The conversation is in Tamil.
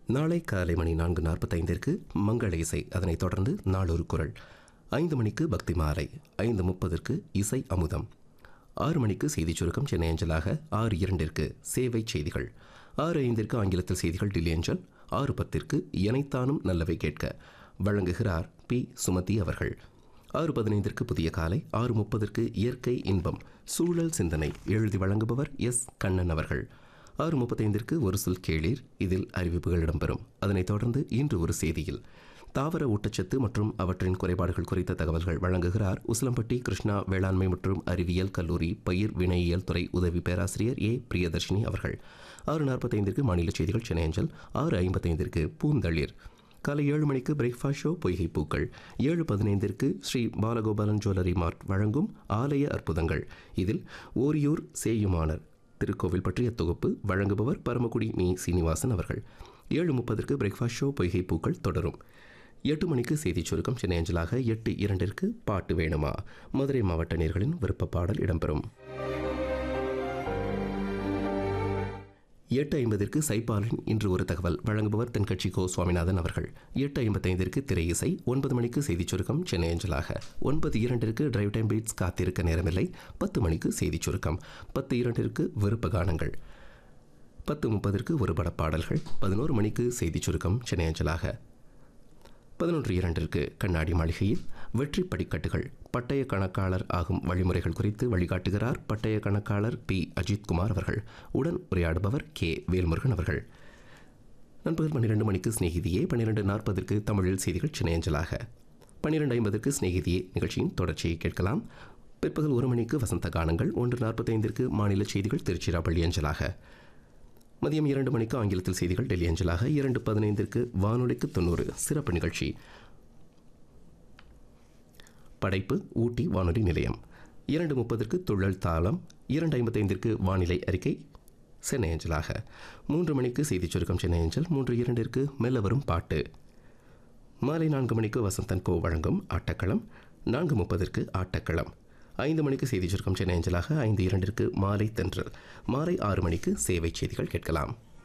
நாளை காலை மணி நான்கு நாற்பத்தைந்திற்கு மங்கள இசை அதனைத் தொடர்ந்து நாளொரு குரல் ஐந்து மணிக்கு பக்தி மாலை ஐந்து முப்பதற்கு இசை அமுதம் ஆறு மணிக்கு செய்திச் சுருக்கம் சென்னை அஞ்சலாக ஆறு இரண்டிற்கு சேவை செய்திகள் ஆறு ஐந்திற்கு ஆங்கிலத்தில் செய்திகள் டில்லி அஞ்சல் ஆறு பத்திற்கு எனைத்தானும் நல்லவை கேட்க வழங்குகிறார் பி சுமதி அவர்கள் ஆறு பதினைந்திற்கு புதிய காலை ஆறு முப்பதற்கு இயற்கை இன்பம் சூழல் சிந்தனை எழுதி வழங்குபவர் எஸ் கண்ணன் அவர்கள் ஆறு முப்பத்தைந்திற்கு ஒரு சொல் கேளீர் இதில் அறிவிப்புகள் இடம்பெறும் அதனைத் தொடர்ந்து இன்று ஒரு செய்தியில் தாவர ஊட்டச்சத்து மற்றும் அவற்றின் குறைபாடுகள் குறித்த தகவல்கள் வழங்குகிறார் உசிலம்பட்டி கிருஷ்ணா வேளாண்மை மற்றும் அறிவியல் கல்லூரி பயிர் வினையியல் துறை உதவி பேராசிரியர் ஏ பிரியதர்ஷினி அவர்கள் ஆறு நாற்பத்தைந்திற்கு மாநில செய்திகள் சென்னை அஞ்சல் ஆறு ஐம்பத்தைந்திற்கு பூந்தளிர் காலை ஏழு மணிக்கு பிரேக்ஃபாஸ்ட் ஷோ பொய்கை பூக்கள் ஏழு பதினைந்திற்கு ஸ்ரீ பாலகோபாலன் ஜுவல்லரி மார்ட் வழங்கும் ஆலய அற்புதங்கள் இதில் ஓரியூர் சேயுமானர் திருக்கோவில் பற்றிய தொகுப்பு வழங்குபவர் பரமக்குடி மீ சீனிவாசன் அவர்கள் ஏழு முப்பதற்கு பிரேக்ஃபாஸ்ட் ஷோ பொய்கை பூக்கள் தொடரும் எட்டு மணிக்கு செய்திச் சுருக்கம் சென்னை அஞ்சலாக எட்டு இரண்டிற்கு பாட்டு வேணுமா மதுரை மாவட்ட நேர்களின் விருப்ப பாடல் இடம்பெறும் எட்டு ஐம்பதிற்கு சைபாலின் இன்று ஒரு தகவல் வழங்குபவர் தென்கட்சி கோ சுவாமிநாதன் அவர்கள் எட்டு ஐம்பத்தைந்திற்கு திரை இசை ஒன்பது மணிக்கு செய்திச் சுருக்கம் சென்னை அஞ்சலாக ஒன்பது இரண்டிற்கு டிரைவ் டைம் பீட்ஸ் காத்திருக்க நேரமில்லை பத்து மணிக்கு செய்திச் சுருக்கம் பத்து இரண்டிற்கு விருப்ப கானங்கள் பத்து முப்பதற்கு ஒரு பட பாடல்கள் பதினோரு மணிக்கு செய்திச் சுருக்கம் சென்னை அஞ்சலாக பதினொன்று இரண்டிற்கு கண்ணாடி மாளிகையில் வெற்றி படிக்கட்டுகள் பட்டய கணக்காளர் ஆகும் வழிமுறைகள் குறித்து வழிகாட்டுகிறார் பட்டய கணக்காளர் பி அஜித்குமார் அவர்கள் உடன் உரையாடுபவர் கே வேல்முருகன் அவர்கள் நண்பகல் பன்னிரெண்டு மணிக்கு சிநேகிதியே பன்னிரெண்டு நாற்பதற்கு தமிழில் செய்திகள் சென்னை அஞ்சலாக பன்னிரெண்டு ஐம்பதற்கு சிநேகிதியே நிகழ்ச்சியின் தொடர்ச்சியை கேட்கலாம் பிற்பகல் ஒரு மணிக்கு வசந்த கானங்கள் ஒன்று நாற்பத்தைந்திற்கு மாநில செய்திகள் திருச்சிராப்பள்ளி அஞ்சலாக மதியம் இரண்டு மணிக்கு ஆங்கிலத்தில் செய்திகள் டெல்லி அஞ்சலாக இரண்டு பதினைந்திற்கு வானொலிக்கு தொண்ணூறு சிறப்பு நிகழ்ச்சி படைப்பு ஊட்டி வானொலி நிலையம் இரண்டு முப்பதற்கு துள்ளல் தாளம் இரண்டு ஐம்பத்தைந்திற்கு வானிலை அறிக்கை சென்னை அஞ்சலாக மூன்று மணிக்கு செய்திச் சுருக்கம் சென்னை அஞ்சல் மூன்று இரண்டிற்கு மெல்ல வரும் பாட்டு மாலை நான்கு மணிக்கு வசந்தன் கோ வழங்கும் ஆட்டக்களம் நான்கு முப்பதற்கு ஆட்டக்களம் ஐந்து மணிக்கு செய்திச் சுருக்கம் சென்னை அஞ்சலாக ஐந்து இரண்டிற்கு மாலை தென்றல் மாலை ஆறு மணிக்கு சேவை செய்திகள் கேட்கலாம்